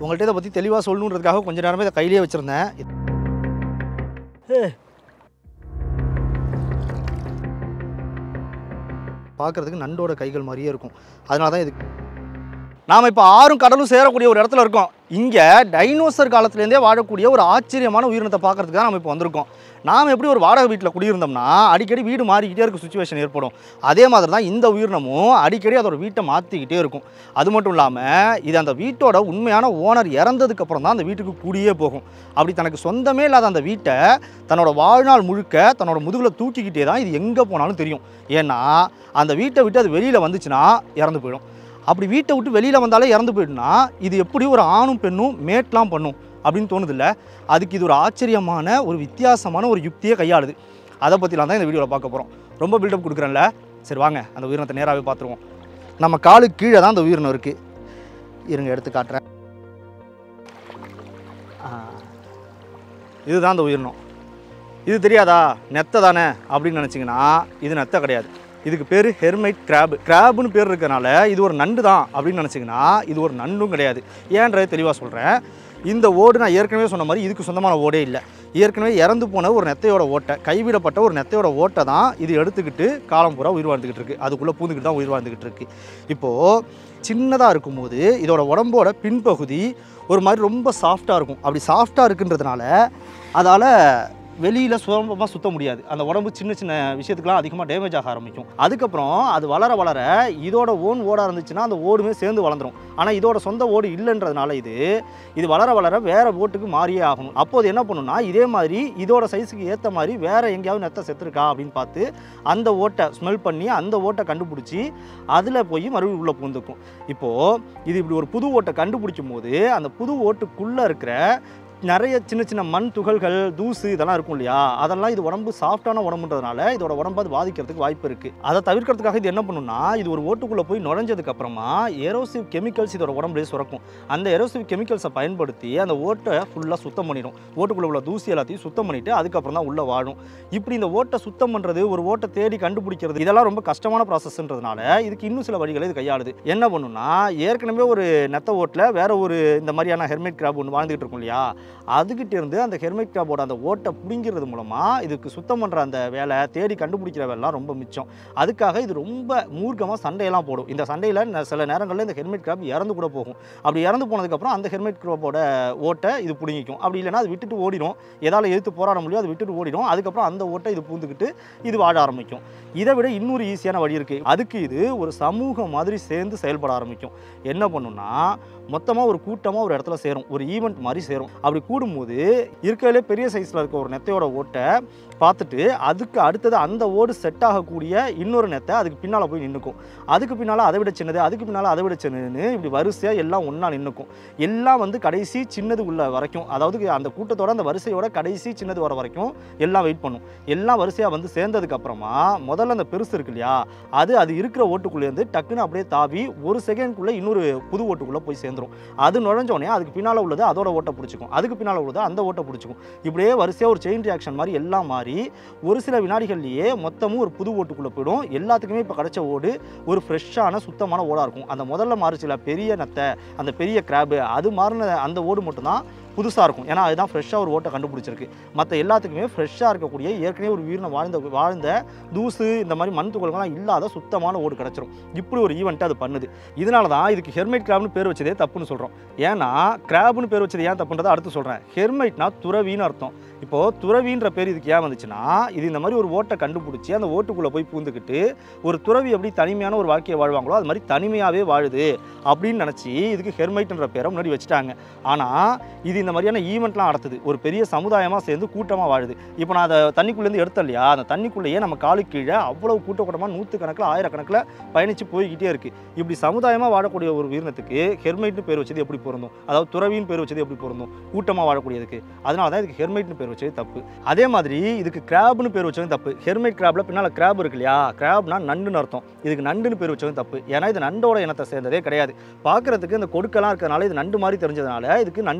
உங்கள்கிட்ட இதை பற்றி தெளிவாக சொல்லணுன்றதுக்காக கொஞ்ச நேரமே இதை கையிலேயே வச்சுருந்தேன் பார்க்குறதுக்கு நண்டோட கைகள் மாதிரியே இருக்கும் அதனால தான் இது நாம் இப்போ ஆறும் கடலும் சேரக்கூடிய ஒரு இடத்துல இருக்கோம் இங்கே டைனோசர் காலத்துலேருந்தே வாழக்கூடிய ஒரு ஆச்சரியமான உயிரினத்தை பார்க்கறதுக்கு தான் நம்ம இப்போ வந்திருக்கோம் நாம் எப்படி ஒரு வாடகை வீட்டில் குடியிருந்தோம்னா அடிக்கடி வீடு மாறிக்கிட்டே இருக்க சுச்சுவேஷன் ஏற்படும் அதே மாதிரி தான் இந்த உயிரினமும் அடிக்கடி அதோட வீட்டை மாற்றிக்கிட்டே இருக்கும் அது மட்டும் இல்லாமல் இது அந்த வீட்டோட உண்மையான ஓனர் இறந்ததுக்கப்புறம் தான் அந்த வீட்டுக்கு கூடியே போகும் அப்படி தனக்கு சொந்தமே இல்லாத அந்த வீட்டை தன்னோட வாழ்நாள் முழுக்க தன்னோட முதுகில் தூக்கிக்கிட்டே தான் இது எங்கே போனாலும் தெரியும் ஏன்னா அந்த வீட்டை விட்டு அது வெளியில் வந்துச்சுன்னா இறந்து போயிடும் அப்படி வீட்டை விட்டு வெளியில் வந்தாலே இறந்து போயிடுனா இது எப்படி ஒரு ஆணும் பெண்ணும் மேட்லாம் பண்ணும் அப்படின்னு தோணுதில்ல அதுக்கு இது ஒரு ஆச்சரியமான ஒரு வித்தியாசமான ஒரு யுக்தியை கையாளுது அதை பற்றிலாம் தான் இந்த வீடியோவில் பார்க்க போகிறோம் ரொம்ப பில்டப் கொடுக்குறேன்ல சரி வாங்க அந்த உயிரினத்தை நேராகவே பார்த்துருவோம் நம்ம காலுக்கு கீழே தான் அந்த உயிரினம் இருக்குது இருங்க எடுத்து காட்டுறேன் ஆ. இதுதான் அந்த உயிரினம் இது தெரியாதா நெத்தை தானே அப்படின்னு நினச்சிங்கன்னா இது நெத்தை கிடையாது இதுக்கு பேர் ஹெர்மைட் கிராப் கிராப்னு பேர் இருக்கறனால இது ஒரு நண்டு தான் அப்படின்னு நினச்சிங்கன்னா இது ஒரு நண்டும் கிடையாது ஏன்றதை தெளிவாக சொல்கிறேன் இந்த ஓடு நான் ஏற்கனவே சொன்ன மாதிரி இதுக்கு சொந்தமான ஓடே இல்லை ஏற்கனவே இறந்து போன ஒரு நெத்தையோட ஓட்டை கைவிடப்பட்ட ஒரு நெத்தையோட ஓட்டை தான் இது எடுத்துக்கிட்டு காலம் பூரா உயிர் வாழ்ந்துக்கிட்டு இருக்கு அதுக்குள்ளே பூந்துக்கிட்டு தான் உயிர் வாழ்ந்துக்கிட்டு இருக்கு இப்போது சின்னதாக இருக்கும்போது இதோட உடம்போட பின்பகுதி ஒரு மாதிரி ரொம்ப சாஃப்டாக இருக்கும் அப்படி சாஃப்டாக இருக்குன்றதுனால அதால் வெளியில் சுலபமாக சுத்த முடியாது அந்த உடம்பு சின்ன சின்ன விஷயத்துக்குலாம் அதிகமாக டேமேஜ் ஆக ஆரம்பிக்கும் அதுக்கப்புறம் அது வளர வளர இதோட ஓன் ஓடாக இருந்துச்சுன்னா அந்த ஓடுமே சேர்ந்து வளர்ந்துரும் ஆனால் இதோட சொந்த ஓடு இல்லைன்றதுனால இது இது வளர வளர வேற ஓட்டுக்கு மாறியே ஆகணும் அப்போது என்ன பண்ணுன்னா இதே மாதிரி இதோட சைஸுக்கு ஏற்ற மாதிரி வேற எங்கேயாவது நெத்தை செத்துருக்கா அப்படின்னு பார்த்து அந்த ஓட்டை ஸ்மெல் பண்ணி அந்த ஓட்டை கண்டுபிடிச்சி அதில் போய் மறுபடியும் உள்ளே பூந்துக்கும் இப்போது இது இப்படி ஒரு புது ஓட்டை கண்டுபிடிக்கும் போது அந்த புது ஓட்டுக்குள்ளே இருக்கிற நிறைய சின்ன சின்ன மண் துகள்கள் தூசு இதெல்லாம் இருக்கும் இல்லையா அதெல்லாம் இது உடம்பு சாஃப்டான உடம்புன்றதுனால இதோட உடம்பு அது பாதிக்கிறதுக்கு வாய்ப்பு இருக்குது அதை தவிர்க்கிறதுக்காக இது என்ன பண்ணுன்னா இது ஒரு ஓட்டுக்குள்ளே போய் நுழைஞ்சதுக்கு அப்புறமா எரோசிவ் கெமிக்கல்ஸ் இதோட உடம்புலேயே சுரக்கும் அந்த எரோசிவ் கெமிக்கல்ஸை பயன்படுத்தி அந்த ஓட்டை ஃபுல்லாக சுத்தம் பண்ணிடும் ஓட்டுக்குள்ளே உள்ள தூசி எல்லாத்தையும் சுத்தம் பண்ணிட்டு அதுக்கப்புறம் தான் உள்ளே வாழும் இப்படி இந்த ஓட்டை சுத்தம் பண்ணுறது ஒரு ஓட்டை தேடி கண்டுபிடிக்கிறது இதெல்லாம் ரொம்ப கஷ்டமான ப்ராசஸ்ன்றதுனால இதுக்கு இன்னும் சில வழிகளை இது கையாளுது என்ன பண்ணுன்னா ஏற்கனவே ஒரு நெத்த ஓட்டில் வேற ஒரு இந்த மாதிரியான ஹெர்மேட் கிராப் ஒன்று வாழ்ந்துகிட்டு இருக்கும் இல்லையா அதுகிட்ட இருந்து அந்த ஹெர்மேட் கிராபோட அந்த ஓட்டை பிடிங்கிறது மூலமாக இதுக்கு சுத்தம் பண்ணுற அந்த வேலை தேடி கண்டுபிடிக்கிற வேலைலாம் ரொம்ப மிச்சம் அதுக்காக இது ரொம்ப மூர்க்கமாக சண்டையெல்லாம் போடும் இந்த சண்டையில் ந- சில நேரங்களில் இந்த ஹெர்மேட் கிராப் இறந்து கூட போகும் அப்படி இறந்து போனதுக்கப்புறம் அந்த ஹெர்மேட் கிராபோட ஓட்டை இது பிடுங்கிக்கும் அப்படி இல்லைன்னா அது விட்டுட்டு ஓடிடும் எதால் எதிர்த்து போராட முடியும் அது விட்டுட்டு ஓடிடும் அதுக்கப்புறம் அந்த ஓட்டை இது பூந்துக்கிட்டு இது வாழ ஆரம்பிக்கும் இதை விட இன்னொரு ஈஸியான வழி இருக்குது அதுக்கு இது ஒரு சமூகம் மாதிரி சேர்ந்து செயல்பட ஆரம்பிக்கும் என்ன பண்ணுன்னா மொத்தமாக ஒரு கூட்டமாக ஒரு இடத்துல சேரும் ஒரு ஈவெண்ட் மாதிரி சேரும் அப்படி கூடும்போது இருக்கிறதுலே பெரிய சைஸில் இருக்க ஒரு நெத்தையோட ஓட்டை பார்த்துட்டு அதுக்கு அடுத்தது அந்த ஓடு செட் ஆகக்கூடிய இன்னொரு நெத்தை அதுக்கு பின்னால் போய் நின்றுக்கும் அதுக்கு பின்னால் அதை விட சின்னது அதுக்கு பின்னால் அதை விட சின்னதுன்னு இப்படி வரிசையாக எல்லாம் ஒன்றா நின்றுக்கும் எல்லாம் வந்து கடைசி சின்னது உள்ள வரைக்கும் அதாவது அந்த கூட்டத்தோட அந்த வரிசையோட கடைசி சின்னது வர வரைக்கும் எல்லாம் வெயிட் பண்ணும் எல்லாம் வரிசையாக வந்து சேர்ந்ததுக்கு அப்புறமா முதல்ல அந்த பெருசு இருக்கு இல்லையா அது அது இருக்கிற ஓட்டுக்குள்ளேருந்து டக்குன்னு அப்படியே தாவி ஒரு செகண்ட்குள்ளே இன்னொரு புது ஓட்டுக்குள்ளே போய் சேர்ந்துரும் அது நுழைஞ்ச உடனே அதுக்கு பின்னால் உள்ளது அதோட ஓட்டை பிடிச்சிக்கும் அதுக்கு பின்னால் உள்ளது அந்த ஓட்டை பிடிச்சிக்கும் இப்படியே வரிசையாக ஒரு செயின் ரியாக்ஷன் மாதிரி எல்லாம் மாறி ஒரு சில வினாடிகள்லேயே மொத்தமும் ஒரு புது ஓட்டுக்குள்ளே போயிடும் எல்லாத்துக்குமே இப்போ கிடைச்ச ஓடு ஒரு ஃப்ரெஷ்ஷான சுத்தமான ஓடாக இருக்கும் அந்த முதல்ல மாறுச்சுல பெரிய நத்தை அந்த பெரிய கிராபு அது மாறின அந்த ஓடு மட்டும்தான் புதுசாக இருக்கும் ஏன்னா அதுதான் ஃப்ரெஷ்ஷாக ஒரு ஓட்டை கண்டுபிடிச்சிருக்கு மற்ற எல்லாத்துக்குமே ஃப்ரெஷ்ஷாக இருக்கக்கூடிய ஏற்கனவே ஒரு உயிரினம் வாழ்ந்த வாழ்ந்த தூசு இந்த மாதிரி மண் துகள்கள்லாம் இல்லாத சுத்தமான ஓடு கிடச்சிரும் இப்படி ஒரு ஈவெண்ட்டை அது பண்ணுது இதனால தான் இதுக்கு ஹெர்மைட் கிராப்னு பேர் வச்சதே தப்புன்னு சொல்கிறோம் ஏன்னா கிராப்னு பேர் வச்சது ஏன் தப்புன்றதை அடுத்து சொல்கிறேன் ஹெர்மைட்னா துறவின்னு அர்த்தம் இப்போது துறவின்ற பேர் இதுக்கு ஏன் வந்துச்சுன்னா இது இந்த மாதிரி ஒரு ஓட்டை கண்டுபிடிச்சி அந்த ஓட்டுக்குள்ளே போய் பூந்துக்கிட்டு ஒரு துறவி எப்படி தனிமையான ஒரு வாழ்க்கையை வாழ்வாங்களோ அது மாதிரி தனிமையாகவே வாழுது அப்படின்னு நினச்சி இதுக்கு ஹெர்மைட்ன்ற பேரை முன்னாடி வச்சுட்டாங்க ஆனால் இது இந்த மாதிரியான ஈவெண்ட்லாம் நடத்துது ஒரு பெரிய சமுதாயமாக சேர்ந்து கூட்டமாக வாழுது இப்போ நான் அதை தண்ணிக்குள்ளேருந்து எடுத்தேன் இல்லையா அந்த தண்ணிக்குள்ளேயே நம்ம காலுக்கு கீழே அவ்வளவு கூட்டக்கூட்டமாக நூற்றுக்கணக்கில் ஆயிரக்கணக்கில் பயணித்து போய்கிட்டே இருக்குது இப்படி சமுதாயமாக வாழக்கூடிய ஒரு உயிரினத்துக்கு ஹெர்மைட்னு பேர் வச்சது எப்படி பொருந்தும் அதாவது துறவின்னு பேர் வச்சது எப்படி பொருந்தும் கூட்டமாக வாழக்கூடியதுக்கு அதனால தான் இதுக்கு ஹெர்மைட்னு பேர் வச்சது தப்பு அதே மாதிரி இதுக்கு கிராப்னு பேர் வச்சதும் தப்பு ஹெர்மைட் கிராப்ல பின்னால் கிராப் இருக்கு இல்லையா கிராப்னா நண்டுன்னு அர்த்தம் இதுக்கு நண்டுன்னு பேர் வச்சதும் தப்பு ஏன்னா இது நண்டோட இனத்தை சேர்ந்ததே கிடையாது பார்க்கறதுக்கு இந்த கொடுக்கெல்லாம் இருக்கிறதுனால இது நண்டு மாதிரி தெரிஞ்சதுனால இதுக்கு நண்டுன்னு பேர் வச்சிட்டாங்க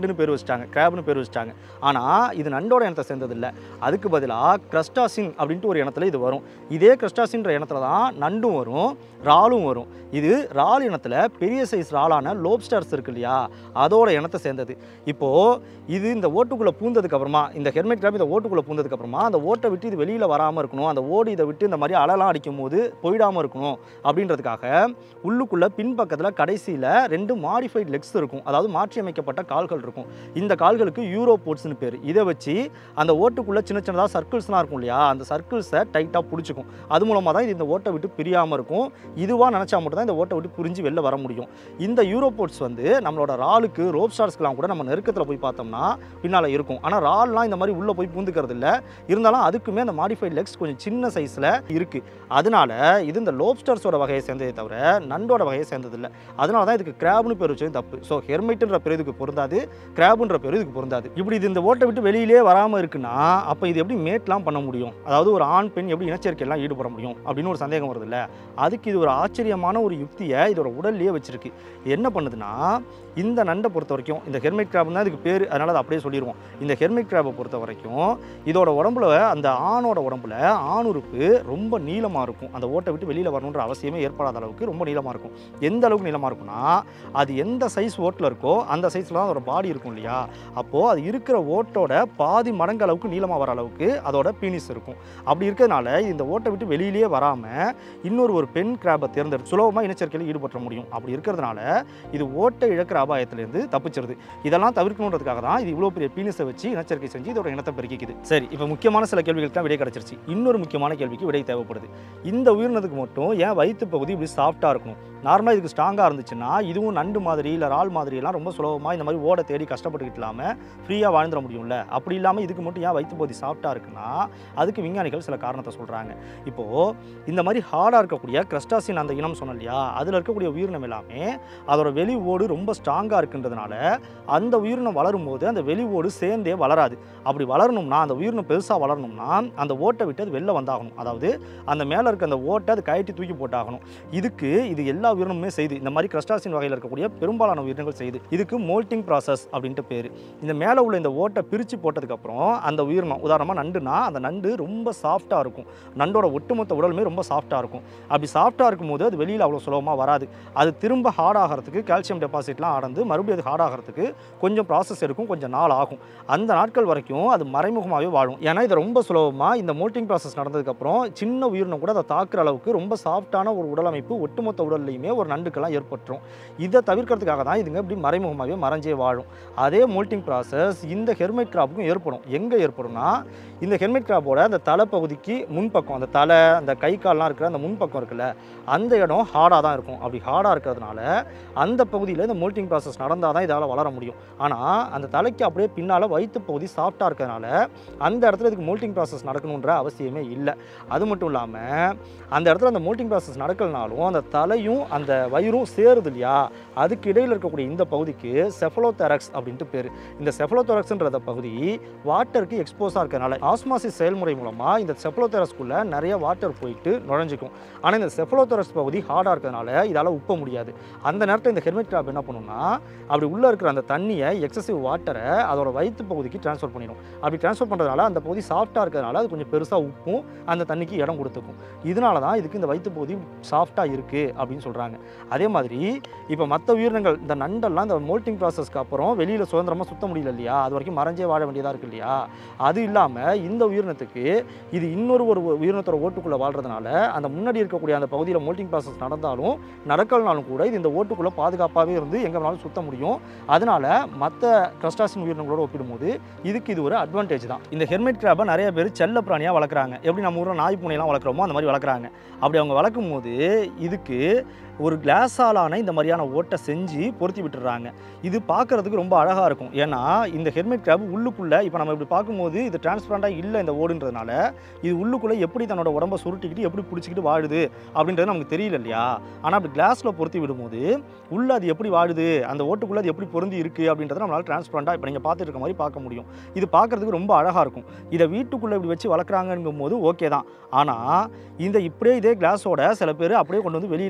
வச்சுட்டாங்க கிராப்னு பேர் வச்சுட்டாங்க ஆனால் இது நண்டோட இனத்தை சேர்ந்தது இல்லை அதுக்கு பதிலாக கிரஸ்டாசின் அப்படின்ட்டு ஒரு இனத்துல இது வரும் இதே கிரஸ்டாசின்ற இனத்துல தான் நண்டும் வரும் இறாலும் வரும் இது இறால் இனத்தில் பெரிய சைஸ் இறாலான லோப்ஸ்டர்ஸ் இருக்கு இல்லையா அதோட இனத்தை சேர்ந்தது இப்போது இது இந்த ஓட்டுக்குள்ளே பூந்ததுக்கு அப்புறமா இந்த ஹெர்மெட் கிராப் இந்த ஓட்டுக்குள்ளே பூந்ததுக்கு அப்புறமா அந்த ஓட்டை விட்டு இது வெளியில் வராமல் இருக்கணும் அந்த ஓடு இதை விட்டு இந்த மாதிரி அலலாம் அடிக்கும் போது போயிடாமல் இருக்கணும் அப்படின்றதுக்காக உள்ளுக்குள்ளே பின்பக்கத்தில் கடைசியில் ரெண்டு மாடிஃபைட் லெக்ஸ் இருக்கும் அதாவது மாற்றியமைக்கப்பட்ட கால்கள் இருக்கும் இந்த கால்களுக்கு யூரோ போட்ஸ்னு பேர் இதை வச்சு அந்த ஓட்டுக்குள்ளே சின்ன சின்னதாக சர்க்கிள்ஸ்லாம் இருக்கும் இல்லையா அந்த சர்க்கிள்ஸை டைட்டாக பிடிச்சிக்கும் அது மூலமாக தான் இது இந்த ஓட்டை விட்டு பிரியாமல் இருக்கும் இதுவாக நினச்சா மட்டும் தான் இந்த ஓட்டை விட்டு பிரிஞ்சு வெளில வர முடியும் இந்த யூரோபோட்ஸ் வந்து நம்மளோட ராலுக்கு ரோப் ஸ்டார்ஸ்க்கெலாம் கூட நம்ம நெருக்கத்தில் போய் பார்த்தோம்னா பின்னால் இருக்கும் ஆனால் ரால்லாம் இந்த மாதிரி உள்ளே போய் பூந்துக்கிறது இல்லை இருந்தாலும் அதுக்குமே அந்த மாடிஃபைட் லெக்ஸ் கொஞ்சம் சின்ன சைஸில் இருக்குது அதனால இது இந்த லோப்ஸ்டர்ஸோட வகையை சேர்ந்ததே தவிர நண்டோட வகையை சேர்ந்தது இல்லை அதனால தான் இதுக்கு கிராப்னு பேர் வச்சது தப்பு ஸோ ஹெர்மைட்டுன்ற பேர் இதுக்கு பொருந்தாது கிராப்ன்ற பேர் இதுக்கு பொருந்தாது இப்படி இது இந்த ஓட்டை விட்டு வெளியிலே வராமல் இருக்குன்னா அப்போ இது எப்படி மேட்லாம் பண்ண முடியும் அதாவது ஒரு ஆண் பெண் எப்படி இனச்சேர்க்கையெல்லாம் ஈடுபட முடியும் அப்படின்னு ஒரு சந்தேகம் வருது இல்லை அதுக்கு இது ஒரு ஆச்சரியமான ஒரு யுக்தியை இதோட உடல்லையே வச்சிருக்கு இது என்ன பண்ணுதுன்னா இந்த நண்டை பொறுத்த வரைக்கும் இந்த ஹெர்மைட் கிராப் தான் இதுக்கு பேர் அதனால் அதை அப்படியே சொல்லிடுவோம் இந்த ஹெர்மைட் கிராப்பை பொறுத்த வரைக்கும் இதோட உடம்புல அந்த ஆணோட உடம்புல ஆணுறுப்பு ரொம்ப நீளமாக இருக்கும் அந்த ஓட்டை விட்டு வெளியில் வரணுன்ற அவசியமே ஏற்படாத அளவுக்கு ரொம்ப நீளமாக இருக்கும் எந்த அளவுக்கு நீளமாக இருக்கும்னா அது எந்த சைஸ் ஓட்டில் இருக்கோ அந்த சைஸில் தான் அதோட பாடி இருக்கும் இல்லையா அப்போது அது இருக்கிற ஓட்டோட பாதி மடங்கு அளவுக்கு நீளமாக வர அளவுக்கு அதோட பீனிஸ் இருக்கும் அப்படி இருக்கிறதுனால இந்த ஓட்டை விட்டு வெளியிலேயே வராமல் இன்னொரு ஒரு பெண் கிராபை தேர்ந்தெடுத்து சுலபமாக இனச்சேர்க்கையில் ஈடுபட முடியும் அப்படி இருக்கிறதுனால இது ஓட்டை இழக்கிற அபாயத்திலேருந்து தப்பிச்சிருது இதெல்லாம் தவிர்க்கணுன்றதுக்காக தான் இது இவ்வளோ பெரிய பீனிஸை வச்சு இனச்சேர்க்கை செஞ்சு இதோட இனத்தை பெருக்கிக்குது சரி இப்போ முக்கியமான சில கேள்விகளுக்கு தான் விடை கிடச்சிருச்சு இன்னொரு முக்கியமான கேள்விக்கு விடை தேவைப்படுது இந்த உயிரினத்துக்கு மட்டும் ஏன் வயிற்று பகுதி இப்படி சாஃப்டாக இருக்கணும் நார்மலாக இதுக்கு ஸ்ட்ராங்காக இருந்துச்சுன்னா இதுவும் நண்டு மாதிரி இல்லை இறால் மாதிரி எல்லாம் ரொம்ப சுலபமாக இந்த மாதிரி ஓட தேடி கஷ்டப்பட்டுக்கிட்டு இல்லாமல் ஃப்ரீயாக வாழ்ந்துட முடியும்ல அப்படி இல்லாமல் இதுக்கு மட்டும் ஏன் வயிற்று பகுதி சாஃப்டாக இருக்குன்னா அதுக்கு விஞ்ஞானிகள் சில காரணத்தை சொல்கிறாங்க இப்போது இந்த மாதிரி ஹார்டாக இருக்கக்கூடிய கிரஸ்டாசின் அந்த இனம் சொன்னோம் இல்லையா அதில் இருக்கக்கூடிய உயிரினம் எல்லாமே அதோட வெளி ஓடு ரொம்ப ஸ்ட்ராங்காக இருக்குன்றதுனால அந்த உயிரினம் வளரும் போது அந்த வெளி ஓடு சேர்ந்தே வளராது அப்படி வளரணும்னா அந்த உயிரினம் பெருசாக வளரணும்னா அந்த ஓட்டை விட்டு அது வெளில வந்தாகணும் அதாவது அந்த மேலே இருக்க அந்த ஓட்டை அது கயட்டி தூக்கி போட்டாகணும் இதுக்கு இது எல்லா உயிரினமுமே செய்து இந்த மாதிரி கிரஸ்டாசின் வகையில் இருக்கக்கூடிய பெரும்பாலான உயிரினங்கள் செய்யுது இதுக்கு மோல்ட்டிங் ப்ராசஸ் அப்படின்ட்டு பேர் இந்த மேலே உள்ள இந்த ஓட்டை பிரித்து போட்டதுக்கப்புறம் அந்த உயிரினம் உதாரணமாக நண்டுனா அந்த நண்டு ரொம்ப சாஃப்டாக இருக்கும் நண்டோட ஒட்டுமொத்த உடலுமே ரொம்ப சாஃப்டாக இருக்கும் அப்படி சாஃப்டாக இருக்கும்போது அது வெளியில் அவ்வளோ சுலபமாக வராது அது திரும்ப ஹார்ட் ஆகிறதுக்கு கால்சியம் டெபாசிட்லாம் ஆடந்து மறுபடியும் அது ஹார்ட் ஆகிறதுக்கு கொஞ்சம் ப்ராசஸ் எடுக்கும் கொஞ்சம் நாள் ஆகும் அந்த நாட்கள் வரைக்கும் அது மறைமுகமாகவே வாழும் ஏன்னா இது ரொம்ப சுலபமாக இந்த மோல்ட்டிங் ப்ராசஸ் நடந்ததுக்கப்புறம் சின்ன உயிரினம் கூட அதை தாக்குற அளவுக்கு ரொம்ப சாஃப்டான ஒரு உடலமைப்பு ஒட்டுமொத்த உடல்லையுமே ஒரு நண்டுக்கெல்லாம் ஏற்பட்டுரும் இதை தவிர்க்கிறதுக்காக தான் இதுங்க இப்படி மறைமுகமாகவே மறைஞ்சே வாழும் அதே மோல்ட்டிங் ப்ராசஸ் இந்த ஹெர்மைட் கிராப்புக்கும் ஏற்படும் எங்கே ஏற்படும்னா இந்த ஹெர்மைட் கிராப்போட அந்த தலைப்பகுதிக்கு முன்பக்கம் அந்த தலை அந்த கை கால்லாம் இருக்கிற அந்த முன்பக்கம் இருக்குல்ல அந்த இடம் ஹார்டாக தான் இருக்கும் அப்படி ஹார்டாக இருக்கிறதுனால அந்த பகுதியில் இந்த மோல்ட்டிங் ப்ராசஸ் நடந்தால் தான் இதால் வளர முடியும் ஆனால் அந்த தலைக்கு அப்படியே பின்னால் வயிற்று பகுதி சாஃப்டாக இருக்கிறதுனால அந்த இடத்துல இதுக்கு மோல்ட்டிங் ப்ராசஸ் நடக்கணுன்ற அவசியமே இல்லை அது மட்டும் இல்லாமல் அந்த இடத்துல அந்த மோல்ட்டிங் ப்ராசஸ் நடக்கலனாலும் அந்த தலையும் அந்த வயிறும் சேருது இல்லையா அதுக்கு இடையில் இருக்கக்கூடிய இந்த பகுதிக்கு செஃபலோதெரக்ஸ் அப்படின்ட்டு பேர் இந்த செஃபலோதெரக்ஸ்ன்றத பகுதி வாட்டருக்கு எக்ஸ்போஸாக இருக்கிறதுனால ஆஸ்மாசிஸ் செயல்முறை மூலமாக இந்த செஃபலோதெரஸ்க்குள்ளே நிறைய வாட்டர் போயிட்டு நுழைஞ்சிக்கும் ஆனால் இந்த செஃபலோதெரஸ் பகுதி ஹார்டாக இருக்கிறதுனால இதால் உப்ப முடியாது அந்த நேரத்தில் இந்த ஹெர்மெட் கிராப் என்ன பண்ணும்னா அப்படி உள்ளே இருக்கிற அந்த தண்ணியை எக்ஸசிவ் வாட்டரை அதோட வயிற்று பகுதிக்கு ட்ரான்ஸ்ஃபர் பண்ணிடும் அப்படி ட்ரான்ஸ்ஃபர் பண்ணுறதுனால அந்த பகுதி சாஃப்டாக இருக்கிறதுனால அது கொஞ்சம் பெருசாக உப்பும் அந்த தண்ணிக்கு இடம் கொடுத்துக்கும் இதனால தான் இதுக்கு இந்த வயிற்று பகுதி சாஃப்டாக இருக்குது அப்படின்னு சொல்கிறாங்க அதே மாதிரி இப்போ மற்ற உயிரினங்கள் இந்த நண்டெல்லாம் இந்த மோல்ட்டிங் ப்ராசஸ்க்கு அப்புறம் வெளியில் சுதந்திரமாக சுத்த முடியல இல்லையா அது வரைக்கும் மறைஞ்சே வாழ வேண்டியதாக இருக்கு இல்லையா அது இல்லாமல் இந்த உயிரினத்துக்கு இது இன்னொரு ஒரு உயிரினத்தோட ஓட்டுக்குள்ளே வாழ்றதுனால அந்த முன்னாடி இருக்கக்கூடிய அந்த பகுதியில் மோல்ட்டிங் ப்ராசஸ் நடந்தாலும் நடக்கலனாலும் கூட இது இந்த ஓட்டுக்குள்ளே பாதுகாப்பாகவே இருந்து எங்கே வேணாலும் சுத்த முடியும் அதனால மற்ற கிரஸ்டாசின் உயிரினங்களோட ஒப்பிடும்போது இதுக்கு இது ஒரு அட்வான்டேஜ் தான் இந்த ஹெர்மெட் கிராப்பை நிறைய பேர் செல்ல பிராணியாக வளர்க்குறாங்க எப்படி நம்ம ஊரில் நாய் பூனையெல்லாம் வளர்க்குறோமோ அந்த மாதிரி வளர்க்குறாங்க அப்படி அவங்க வளர்க்கும் போது இதுக்கு ஒரு கிளாஸாலான இந்த மாதிரியான ஓட்டை செஞ்சு பொருத்தி விட்டுறாங்க இது பார்க்கறதுக்கு ரொம்ப அழகாக இருக்கும் ஏன்னா இந்த ஹெர்மெட் கிராப் உள்ளுக்குள்ளே இப்போ நம்ம இப்படி பார்க்கும்போது இது டிரான்ஸ்பரண்டாக இல்லை இந்த ஓடுன்றதுனால இது உள்ளுக்குள்ளே எப்படி தன்னோட உடம்ப சுருட்டிக்கிட்டு எப்படி பிடிச்சிக்கிட்டு வாழுது அப்படின்றது நமக்கு தெரியல இல்லையா ஆனால் அப்படி கிளாஸில் பொருத்தி விடும்போது உள்ளே அது எப்படி வாழுது அந்த ஓட்டுக்குள்ளே அது எப்படி பொருந்தி இருக்குது அப்படின்றத நம்மளால் டிரான்ஸ்பரண்டாக இப்போ நீங்கள் பார்த்துட்டு இருக்க மாதிரி பார்க்க முடியும் இது பார்க்கறதுக்கு ரொம்ப அழகாக இருக்கும் இதை வீட்டுக்குள்ளே இப்படி வச்சு வளர்க்குறாங்கங்கும் போது ஓகே தான் ஆனால் இந்த இப்படியே இதே கிளாஸோட சில பேர் அப்படியே கொண்டு வந்து வெளியில் விட்டுறாங்க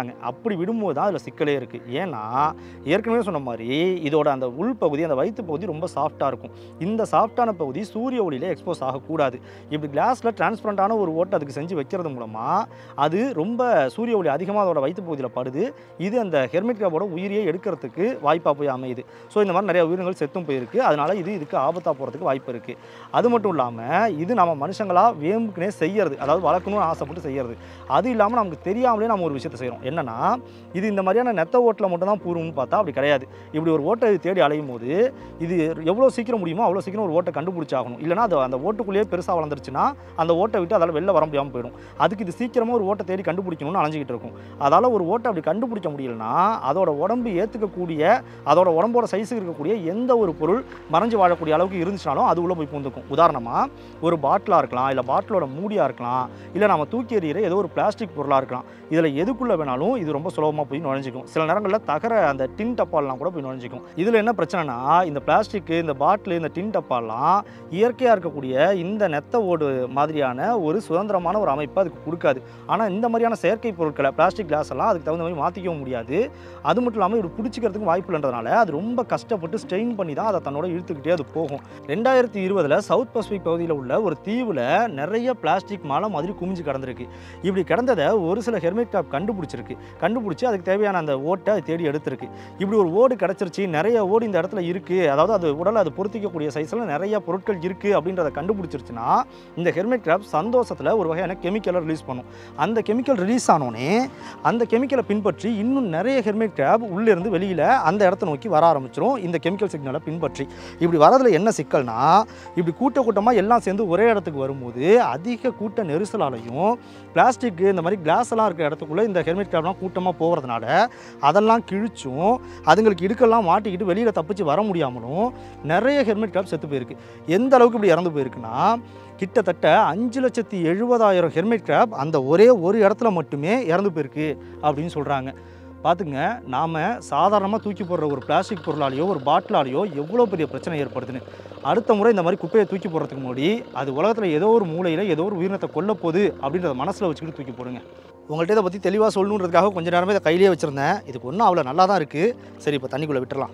விட்டுறாங்க அப்படி விடும்போது தான் அதில் சிக்கலே இருக்குது ஏன்னா ஏற்கனவே சொன்ன மாதிரி இதோட அந்த உள்பகுதி அந்த வயிற்று பகுதி ரொம்ப சாஃப்டாக இருக்கும் இந்த சாஃப்டான பகுதி சூரிய ஒளியில எக்ஸ்போஸ் ஆகக்கூடாது இப்படி கிளாஸில் டிரான்ஸ்பரண்டான ஒரு ஓட்டை அதுக்கு செஞ்சு வைக்கிறது மூலமாக அது ரொம்ப சூரிய ஒளி அதிகமாக அதோட வயிற்று பகுதியில் படுது இது அந்த ஹெர்மிட் கிராபோட உயிரியை எடுக்கிறதுக்கு வாய்ப்பாக போய் அமையுது ஸோ இந்த மாதிரி நிறைய உயிரினங்கள் செத்தும் போயிருக்கு அதனால இது இதுக்கு ஆபத்தாக போகிறதுக்கு வாய்ப்பு இருக்குது அது மட்டும் இல்லாமல் இது நம்ம மனுஷங்களா வேம்புக்குனே செய்யறது அதாவது வளர்க்கணும்னு ஆசைப்பட்டு செய்யறது அது இல்லாமல் நமக்கு தெரியாமலே நம்ம ஒரு விஷயத்தை செய்கிறோம் என்னன்னா இது இந்த மாதிரியான நெத்த ஓட்டில் மட்டும் தான் பூர்வம்னு பார்த்தா அப்படி கிடையாது இப்படி ஒரு ஓட்டை இது தேடி அலையும் போது இது எவ்வளோ சீக்கிரம் முடியுமோ அவ்வளோ சீக்கிரம் ஒரு ஓட்டை கண்டுபிடிச்சாகணும் இல்லைனா அது அந்த ஓட்டுக்குள்ளேயே பெருசாக வளர்ந்துருச்சுன்னா அந்த ஓட்டை விட்டு அதால் வெளில வர முடியாமல் போயிடும் அதுக்கு இது சீக்கிரமாக ஒரு ஓட்டை தேடி கண்டுபிடிக்கணும்னு அலைஞ்சிக்கிட்டு இருக்கும் அதால் ஒரு ஓட்டை அப்படி கண்டுபிடிக்க முடியலனா அதோட உடம்பு ஏற்றுக்கக்கூடிய அதோட உடம்போட சைஸுக்கு இருக்கக்கூடிய எந்த ஒரு பொருள் மறைஞ்சு வாழக்கூடிய அளவுக்கு இருந்துச்சுனாலும் அது உள்ளே போய் பூந்துக்கும் உதாரணமாக ஒரு பாட்டிலாக இருக்கலாம் இல்லை பாட்டிலோட மூடியாக இருக்கலாம் இல்லை நம்ம தூக்கி எறிகிற ஏதோ ஒரு பிளாஸ்டிக் பொருளாக இருக்கலாம் இதில் எதுக்குள்ளே வேணாலும் இது ரொம்ப சுலபமாக போய் நுழைஞ்சிக்கும் சில நேரங்களில் தகர அந்த டின் டப்பாலாம் கூட போய் நுழைஞ்சிக்கும் இதில் என்ன பிரச்சனைனா இந்த பிளாஸ்டிக்கு இந்த பாட்டில் இந்த டின் டப்பாலாம் இயற்கையாக இருக்கக்கூடிய இந்த நெத்த ஓடு மாதிரியான ஒரு சுதந்திரமான ஒரு அமைப்பை அதுக்கு கொடுக்காது ஆனால் இந்த மாதிரியான செயற்கை பொருட்களை பிளாஸ்டிக் கிளாஸ் எல்லாம் அதுக்கு தகுந்த மாதிரி மாற்றிக்கவும் முடியாது அது மட்டும் இல்லாமல் இது பிடிச்சிக்கிறதுக்கும் வாய்ப்பு இல்லைன்றதுனால அது ரொம்ப கஷ்டப்பட்டு ஸ்ட்ரெயின் பண்ணி தான் அதை தன்னோட இழுத்துக்கிட்டே அது போகும் ரெண்டாயிரத்தி இருபதில் சவுத் பசிபிக் பகுதியில் உள்ள ஒரு தீவில் நிறைய பிளாஸ்டிக் மலை மாதிரி குமிஞ்சு கிடந்திருக்கு இப்படி கிடந்ததை ஒரு சில ஹெர்மிட் கிராப் கண்டுபிடிச்சிருக்கு கண்டுபிடிச்சி அதுக்கு தேவையான அந்த ஓட்டை அது தேடி எடுத்திருக்கு இப்படி ஒரு ஓடு கிடச்சிருச்சு நிறைய ஓடு இந்த இடத்துல இருக்குது அதாவது அது உடலை அது பொருத்திக்கக்கூடிய சைஸில் நிறைய பொருட்கள் இருக்குது அப்படின்றத கண்டுபிடிச்சிருச்சுன்னா இந்த ஹெர்மிட் கிராப் சந்தோஷத்தில் ஒரு வகையான கெமிக்கலை ரிலீஸ் பண்ணும் அந்த கெமிக்கல் ரிலீஸ் ஆனோடனே அந்த கெமிக்கலை பின்பற்றி இன்னும் நிறைய ஹெர்மிட் கிராப் உள்ளேருந்து வெளியில் அந்த இடத்த நோக்கி வர ஆரம்பிச்சிரும் இந்த கெமிக்கல் சிக்னலை பின்பற்றி இப்படி வரதுல என்ன சிக்கல்னா இப்படி கூட்ட கூட்டமாக எல்லாம் சேர்ந்து ஒரே இடத்துக்கு வரும்போது அதிக கூட்ட நெரிசலாலையும் பிளாஸ்டிக் இந்த மாதிரி கிளாஸ் எல்லாம் இருக்கிற இடத்துக்குள்ளே இந்த ஹெர்மிட் கிராப்லாம் கூட்டமாக போகிறதுனால அதெல்லாம் கிழிச்சும் அதுங்களுக்கு இடுக்கெல்லாம் மாட்டிக்கிட்டு வெளியில் தப்பிச்சு வர முடியாமலும் நிறைய ஹெர்மிட் கிராப் செத்து போயிருக்கு எந்த அளவுக்கு இப்படி இறந்து போயிருக்குன்னா கிட்டத்தட்ட அஞ்சு லட்சத்தி எழுபதாயிரம் ஹெர்மிட் கிராப் அந்த ஒரே ஒரு இடத்துல மட்டுமே இறந்து போயிருக்கு அப்படின்னு சொல்கிறாங்க பார்த்துங்க நாம் சாதாரணமாக தூக்கி போடுற ஒரு பிளாஸ்டிக் பொருளாலேயோ ஒரு பாட்டிலாலேயோ எவ்வளோ பெரிய பிரச்சனை ஏற்படுதுன்னு அடுத்த முறை இந்த மாதிரி குப்பையை தூக்கி போடுறதுக்கு முன்னாடி அது உலகத்தில் ஏதோ ஒரு மூலையில் ஏதோ ஒரு உயிரினத்தை கொல்ல போகுது அப்படின்றத மனசில் வச்சுக்கிட்டு தூக்கி போடுங்க உங்கள்கிட்ட இதை பற்றி தெளிவாக சொல்லணுன்றதுக்காக கொஞ்ச நேரமே இதை கையிலேயே வச்சுருந்தேன் இதுக்கு ஒன்றும் அவ்வளோ நல்லா தான் இருக்குது சரி இப்போ தண்ணிக்குள்ளே விட்டுறலாம்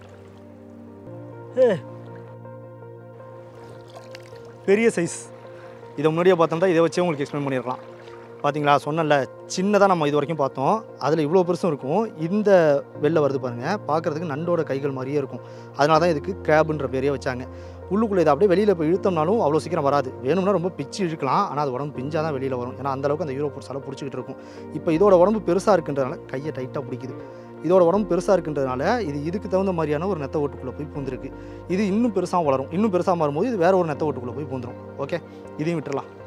ஏ. பெரிய சைஸ் இதை முன்னாடியே பார்த்தோம்னா இதை வச்சே உங்களுக்கு எக்ஸ்பிளைன் பண்ணிடலாம் பார்த்தீங்களா சொன்னல சின்னதாக நம்ம இது வரைக்கும் பார்த்தோம் அதில் இவ்வளோ பெருசும் இருக்கும் இந்த வெளில வருது பாருங்கள் பார்க்குறதுக்கு நண்டோட கைகள் மாதிரியே இருக்கும் அதனால தான் இதுக்கு கிராப்ன்ற பேரையே வச்சாங்க உள்ளுக்குள்ளே இதை அப்படியே வெளியில் போய் இழுத்தோம்னாலும் அவ்வளோ சீக்கிரம் வராது வேணும்னா ரொம்ப பிச்சு இழுக்கலாம் ஆனால் அது உடம்பு பிஞ்சாக தான் வெளியில் வரும் ஏன்னா அந்த அளவுக்கு அந்த யூரோ புட்ஸால் பிடிச்சிக்கிட்டு இருக்கும் இப்போ இதோட உடம்பு பெருசாக இருக்குன்றதுனால கையை டைட்டாக பிடிக்குது இதோட உடம்பு பெருசாக இருக்குன்றதுனால இது இதுக்கு தகுந்த மாதிரியான ஒரு நெத்த ஓட்டுக்குள்ளே போய் பூந்துருக்கு இது இன்னும் பெருசாக வளரும் இன்னும் பெருசாக மாறும்போது இது வேற ஒரு நெத்த ஓட்டுக்குள்ளே போய் பூந்துரும் ஓகே இதையும் விட்டுறலாம்